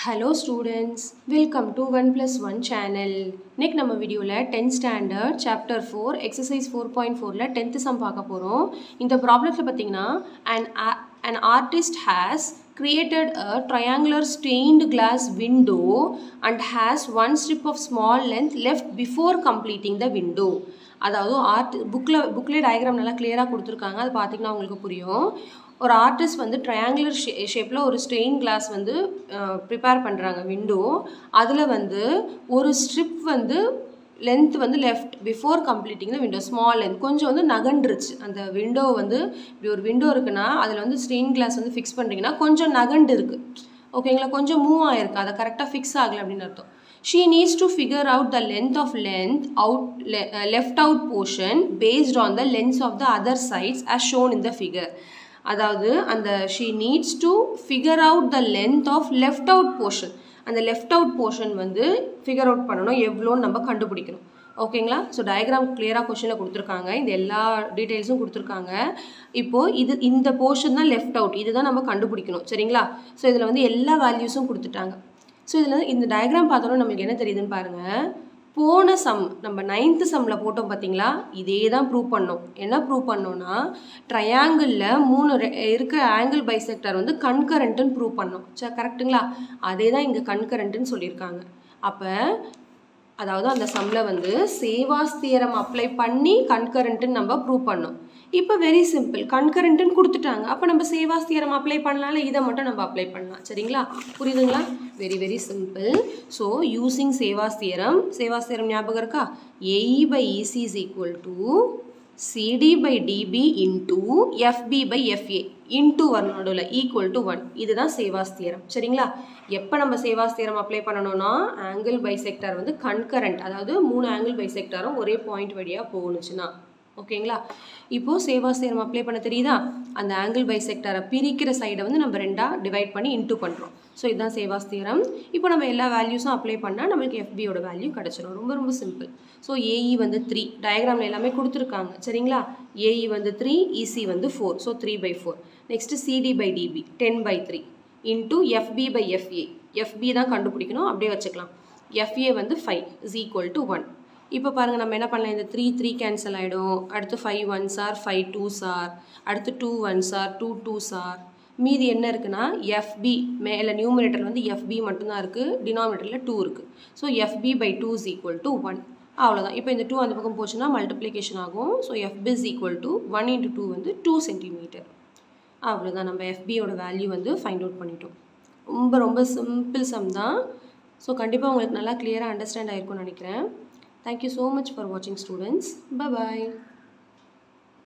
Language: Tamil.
Hello students welcome to one plus one channel இன்னைக்கு நம்ம வீடியோவில் tenth standard chapter four exercise four point ஃபோரில் டென்த்து சம் பார்க்க போகிறோம் இந்த ப்ராப்ளத்தில் பார்த்தீங்கன்னா and an artist has created a triangular stained glass window and has one strip of small length left before completing the window அதாவது ஆர்ட் புக்கில் புக்லேயே டயக்ராம் நல்லா கிளியராக கொடுத்துருக்காங்க அது பார்த்தீங்கன்னா உங்களுக்கு புரியும் ஒரு ஆர்டிஸ்ட் வந்து ட்ரையாங்குலர் ஷே ஷேப்பில் ஒரு ஸ்டெயின் கிளாஸ் வந்து ப்ரிப்பேர் பண்ணுறாங்க விண்டோ அதில் வந்து ஒரு ஸ்ட்ரிப் வந்து லென்த் வந்து left before completing the window small length கொஞ்சம் வந்து நகண்டுருச்சு அந்த விண்டோ வந்து இப்படி ஒரு விண்டோ இருக்குன்னா அதில் வந்து ஸ்டெயின் கிளாஸ் வந்து ஃபிக்ஸ் பண்ணுறீங்கன்னா கொஞ்சம் நகண்டு இருக்குது ஓகேங்களா கொஞ்சம் மூவ் ஆயிருக்கு அதை கரெக்டாக ஃபிக்ஸ் ஆகலை அப்படின்னு அர்த்தம் she needs to figure out the length of length out left out portion based on the lengths of the other sides as shown in the figure அதாவது அந்த she needs to figure out the length of left out portion அந்த லெஃப்ட் அவுட் போர்ஷன் வந்து ஃபிகர் அவுட் பண்ணணும் எவ்வளோன்னு நம்ம கண்டுபிடிக்கணும் ஓகேங்களா ஸோ டயக்ராம் கிளியராக கொஷனில் கொடுத்துருக்காங்க இந்த எல்லா டீட்டெயில்ஸும் கொடுத்துருக்காங்க இப்போது இது இந்த போர்ஷன் தான் லெஃப்ட் அவுட் இதுதான் நம்ம கண்டுபிடிக்கணும் சரிங்களா ஸோ இதில் வந்து எல்லா வேல்யூஸும் கொடுத்துட்டாங்க ஸோ இதில் இந்த டயக்ராம் பார்த்தோன்னா நம்மளுக்கு என்ன தெரியுதுன்னு பாருங்கள் போன சம் நம்ம நைன்த்து சம்மில் போட்டோம் பார்த்தீங்களா இதே தான் ப்ரூவ் பண்ணோம் என்ன ப்ரூவ் பண்ணோன்னா ட்ரையாங்கிளில் மூணு இருக்கிற ஆங்கிள் பைசெக்டர் வந்து கன்கரண்ட்டுன்னு ப்ரூவ் பண்ணோம் சரி கரெக்டுங்களா அதே தான் இங்கே கன்கரண்ட்டுன்னு சொல்லியிருக்காங்க அப்போ அதாவது அந்த சம்மில் வந்து சேவாஸ் தியரம் அப்ளை பண்ணி கன்கரண்ட்டுன்னு நம்ம ப்ரூவ் பண்ணோம் இப்போ வெரி சிம்பிள் கன்கரண்ட்டுன்னு கொடுத்துட்டாங்க அப்போ நம்ம சேவாஸ் தியரம் அப்ளை பண்ணலாம்ல இதை மட்டும் நம்ம அப்ளை பண்ணலாம் சரிங்களா புரியுதுங்களா very very simple so using Ceva's theorem Ceva's theorem ஞாபகம் இருக்கா AE by EC is equal to CD by DB into FB by FA into வரணும் நடுவில் ஈக்குவல் டு ஒன் இதுதான் சேவாஸ் தியரம் சரிங்களா எப்போ நம்ம சேவாஸ் தியரம் அப்ளை பண்ணணும்னா ஆங்கிள் பைசெக்டார் வந்து கன்கரண்ட் அதாவது மூணு ஆங்கிள் பைசெக்டாரும் ஒரே பாயிண்ட் வழியாக போகணுச்சுன்னா ஓகேங்களா இப்போது சேவாஸ் தியரம் அப்ளை பண்ண தெரியுதா அந்த ஆங்கிள் பைசெக்டாரை பிரிக்கிற சைடை வந்து நம்ம ரெண்டாக டிவைட் பண்ணி இன்டூ பண்ணுறோம் ஸோ இதுதான் சேவாஸ் தியரம் இப்போ நம்ம எல்லா வேல்யூஸும் அப்ளை பண்ணால் நம்மளுக்கு எஃபியோட வேல்யூ கிடச்சிரும் ரொம்ப ரொம்ப சிம்பிள் ஸோ ஏஇ வந்து த்ரீ டயக்ராமில் எல்லாமே கொடுத்துருக்காங்க சரிங்களா ஏஇ வந்து த்ரீ இசி வந்து four so three by four next CD by DB ten by three into FB by FA FB தான் கண்டுபிடிக்கணும் அப்படியே வச்சுக்கலாம் எஃப்ஏ வந்து five is equal to one இப்போ பாருங்கள் நம்ம என்ன பண்ணலாம் இந்த த்ரீ த்ரீ கேன்சல் ஆகிடும் அடுத்து five one sir five two sir அடுத்து two one sir two two sir மீதி என்ன இருக்குன்னா எஃப்பி மேலே நியூமரேட்டர் வந்து எஃப்பி மட்டும்தான் இருக்குது டினாமினேட்டரில் டூ இருக்குது so FB by two is equal to one அவ்வளோதான் இப்போ இந்த டூ அந்த பக்கம் போச்சுன்னா மல்டிப்ளிகேஷன் ஆகும் so FB is equal to one into two வந்து டூ சென்டிமீட்டர் அவ்வளோதான் நம்ம எஃபியோட வேல்யூ வந்து ஃபைண்ட் அவுட் பண்ணிட்டோம் ரொம்ப ரொம்ப சிம்பிள் சம் தான் ஸோ கண்டிப்பாக உங்களுக்கு நல்லா கிளியராக அண்டர்ஸ்டாண்ட் ஆகிருக்கும்னு நினைக்கிறேன் Thank you so much for watching students. Bye bye.